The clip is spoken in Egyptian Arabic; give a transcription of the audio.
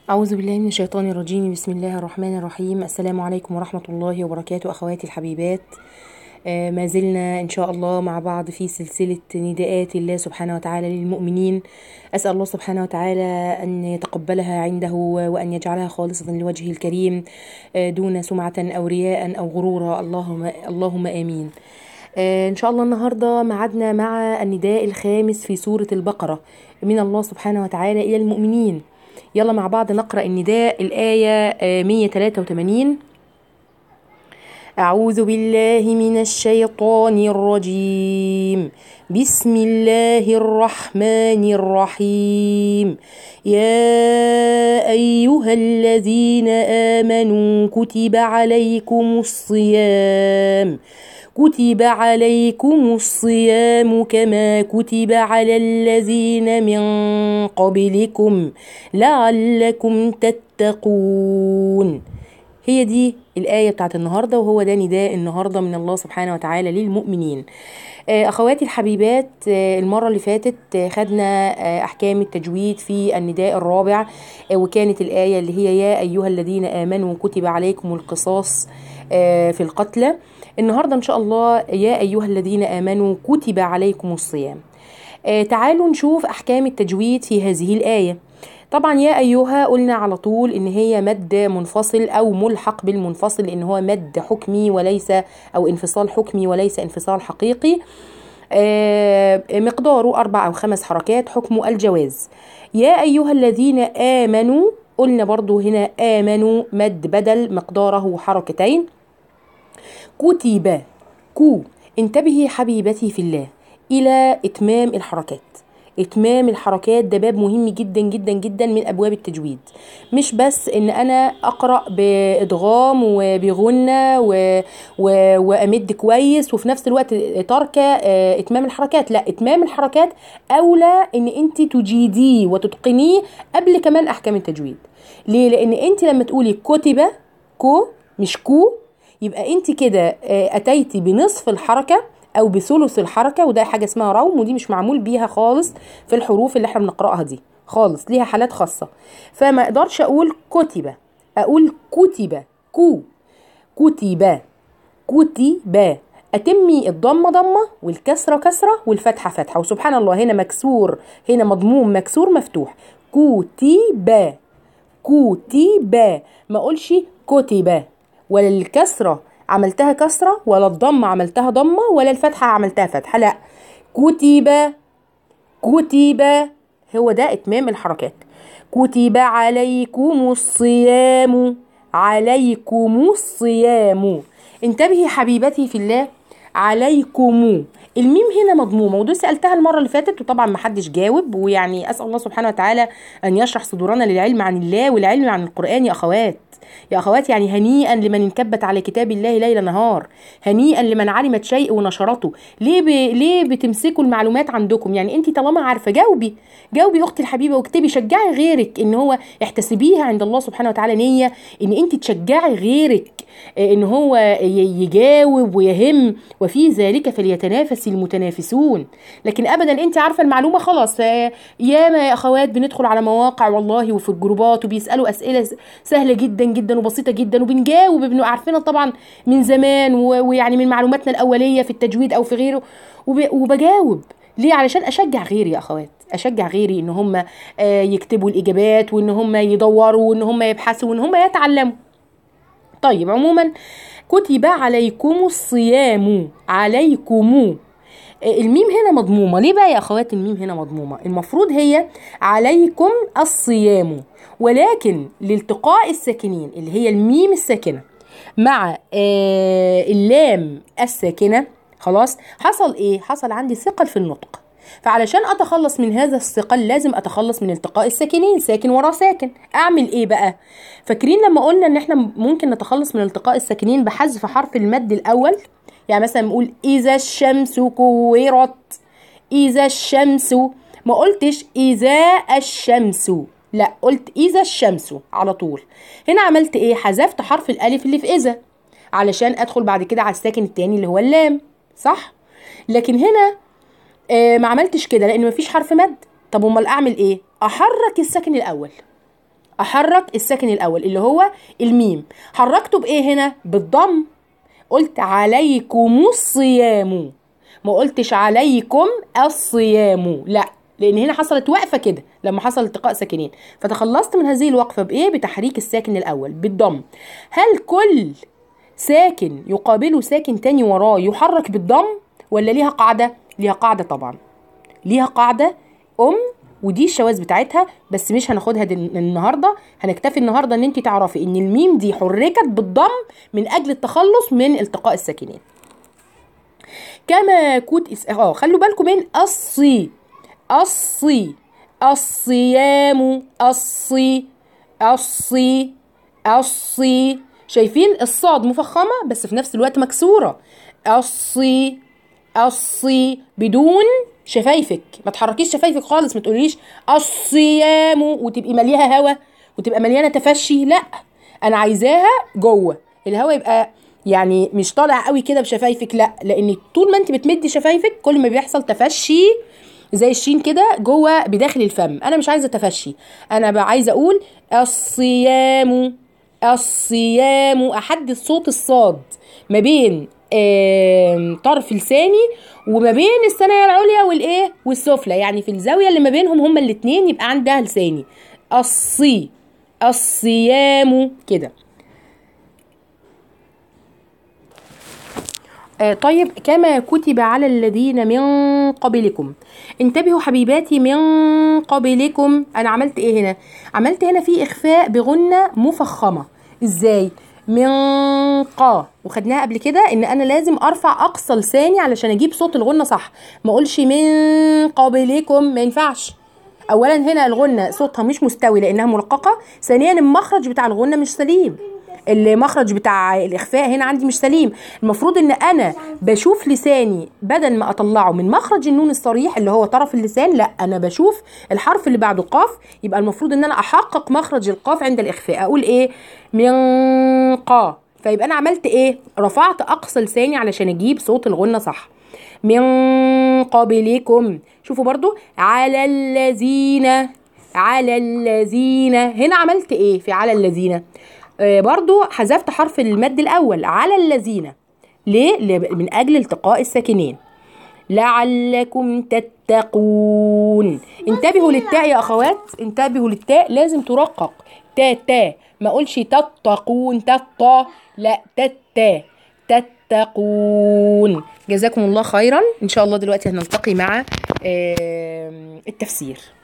أعوذ بالله من الشيطان الرجيم بسم الله الرحمن الرحيم السلام عليكم ورحمة الله وبركاته أخواتي الحبيبات آه، ما زلنا إن شاء الله مع بعض في سلسلة نداءات الله سبحانه وتعالى للمؤمنين أسأل الله سبحانه وتعالى أن يتقبلها عنده وأن يجعلها خالصة لوجهه الكريم آه، دون سمعة أو رياء أو غرورا اللهم اللهم آمين آه، إن شاء الله النهاردة معدنا مع النداء الخامس في سورة البقرة من الله سبحانه وتعالى إلى المؤمنين يلا مع بعض نقرأ النداء الآية آه، 183 أعوذ بالله من الشيطان الرجيم بسم الله الرحمن الرحيم يا أيها الذين آمنوا كتب عليكم الصيام كتب عليكم الصيام كما كتب على الذين من قبلكم لعلكم تتقون هي دي الآية بتاعت النهاردة وهو ده نداء النهاردة من الله سبحانه وتعالى للمؤمنين آه، أخواتي الحبيبات آه، المرة اللي فاتت آه، خدنا آه، أحكام التجويد في النداء الرابع آه، وكانت الآية اللي هي يا أيها الذين آمنوا كتب عليكم القصاص آه، في القتلى النهاردة إن شاء الله يا أيها الذين آمنوا كتب عليكم الصيام آه، تعالوا نشوف أحكام التجويد في هذه الآية طبعا يا أيها قلنا على طول إن هي مد منفصل أو ملحق بالمنفصل لأن هو مد حكمي وليس أو انفصال حكمي وليس انفصال حقيقي آه، مقداره أربع أو خمس حركات حكمه الجواز يا أيها الذين آمنوا قلنا برضو هنا آمنوا مد بدل مقداره حركتين كتب كو انتبهي حبيبتي في الله إلى إتمام الحركات إتمام الحركات ده باب مهم جدا جدا جدا من أبواب التجويد مش بس إن أنا أقرأ بإدغام وبغنة و... و... وأمد كويس وفي نفس الوقت ترك آه، إتمام الحركات لا إتمام الحركات أولى إن أنت تجيديه وتتقنيه قبل كمان أحكام التجويد ليه؟ لأن أنت لما تقولي كتب كو مش كو يبقى انت كده آه، اتيتي بنصف الحركه او بثلث الحركه وده حاجه اسمها روم ودي مش معمول بيها خالص في الحروف اللي احنا بنقراها دي خالص ليها حالات خاصه فما اقدرش اقول كتب اقول كتب كو كتب كتب اتمي الضمه ضمه والكسره كسره والفتحه فتحه وسبحان الله هنا مكسور هنا مضموم مكسور مفتوح كتب كتب ما اقولش كتب ولا الكسرة عملتها كسرة ولا الضمة عملتها ضمة ولا الفتحة عملتها فتحة لا كتب كتب هو ده إتمام الحركات كتب عليكم الصيام عليكم الصيام انتبهي حبيبتي في الله عليكم الميم هنا مضمومه ودي سالتها المره اللي فاتت وطبعا ما حدش جاوب ويعني اسال الله سبحانه وتعالى ان يشرح صدورنا للعلم عن الله والعلم عن القران يا اخوات يا اخوات يعني هنيئا لمن انكبت على كتاب الله ليل نهار هنيئا لمن علمت شيء ونشرته ليه ب... ليه بتمسكوا المعلومات عندكم يعني انت طالما عارفه جاوبي جاوبي اختي الحبيبه واكتبي شجعي غيرك ان هو احتسبيها عند الله سبحانه وتعالى نيه ان انت تشجعي غيرك آه، ان هو ي- يجاوب ويهم وفي ذلك فليتنافس المتنافسون لكن ابدا انت عارفه المعلومه خلاص آه، ياما يا اخوات بندخل على مواقع والله وفي الجروبات وبيسالوا اسئله س- سهله جدا جدا وبسيطه جدا وبنجاوب بنبقى عارفينها طبعا من زمان و- ويعني من معلوماتنا الاوليه في التجويد او في غيره وب- وبجاوب ليه علشان اشجع غيري يا اخوات اشجع غيري ان هم آه، يكتبوا الاجابات وان هم يدوروا وان هم يبحثوا وان هم يتعلموا طيب عموما كتب عليكم الصيام عليكم الميم هنا مضمومة ليه بقى يا أخوات الميم هنا مضمومة المفروض هي عليكم الصيام ولكن لالتقاء الساكنين اللي هي الميم الساكنة مع آه اللام الساكنة خلاص حصل ايه حصل عندي ثقل في النطق فعلشان اتخلص من هذا الثقل لازم اتخلص من التقاء الساكنين ساكن ورا ساكن اعمل ايه بقى فاكرين لما قلنا ان احنا ممكن نتخلص من التقاء الساكنين بحذف حرف المد الاول يعني مثلا نقول اذا الشمس كورت اذا الشمس ما قلتش اذا الشمس لا قلت اذا الشمس على طول هنا عملت ايه حذفت حرف الالف اللي في اذا علشان ادخل بعد كده على الساكن التاني اللي هو اللام صح لكن هنا آه ما عملتش كده لان مفيش حرف مد طب امال اعمل ايه احرك الساكن الاول احرك الساكن الاول اللي هو الميم حركته بايه هنا بالضم قلت عليكم الصيام ما قلتش عليكم الصيام لا لان هنا حصلت وقفه كده لما حصل التقاء ساكنين فتخلصت من هذه الوقفه بايه بتحريك الساكن الاول بالضم هل كل ساكن يقابله ساكن تاني وراه يحرك بالضم ولا ليها قاعده ليها قاعده طبعا ليها قاعده ام ودي الشواذ بتاعتها بس مش هناخدها النهارده هنكتفي النهارده ان انت تعرفي ان الميم دي حركت بالضم من اجل التخلص من التقاء الساكنين كما كنت اه خلوا بالكم من الصي الصي الصيام الصي الصي الصي شايفين الصاد مفخمه بس في نفس الوقت مكسوره الصي الصي بدون شفايفك ما تحركيش شفايفك خالص ما تقوليش الصيام وتبقي مليها هوا وتبقى مليانه تفشي لا انا عايزاها جوه الهوا يبقى يعني مش طالع قوي كده بشفايفك لا لان طول ما انت بتمدي شفايفك كل ما بيحصل تفشي زي الشين كده جوه بداخل الفم انا مش عايزه تفشي انا بقى عايزه اقول الصيام الصيام احدد صوت الصاد ما بين طرف لساني وما بين الثنايا العليا والايه والسفلى يعني في الزاويه اللي ما بينهم هما الاتنين يبقى عندها لساني الصي الصيام كده آه طيب كما كتب على الذين من قبلكم انتبهوا حبيباتي من قبلكم انا عملت ايه هنا عملت هنا في اخفاء بغنه مفخمه ازاي من قا وخدناها قبل كده ان انا لازم ارفع اقصى لساني علشان اجيب صوت الغنه صح ما اقولش من قبلكم ما ينفعش اولا هنا الغنه صوتها مش مستوي لانها مرققه ثانيا المخرج بتاع الغنه مش سليم المخرج بتاع الاخفاء هنا عندي مش سليم المفروض ان انا بشوف لساني بدل ما اطلعه من مخرج النون الصريح اللي هو طرف اللسان لا انا بشوف الحرف اللي بعده قاف يبقى المفروض ان انا احقق مخرج القاف عند الاخفاء اقول ايه من قا فيبقى انا عملت ايه رفعت اقصى لساني علشان اجيب صوت الغنه صح من قبلكم شوفوا برضو على الذين على الذين هنا عملت ايه في على الذين آه برضو حذفت حرف المد الاول على الذين ليه من اجل التقاء الساكنين لعلكم تتقون انتبهوا للتاء يا اخوات انتبهوا للتاء لازم ترقق تا تا ما اقولش تتقون تتا لا تتا تتقون جزاكم الله خيرا ان شاء الله دلوقتي هنلتقي مع التفسير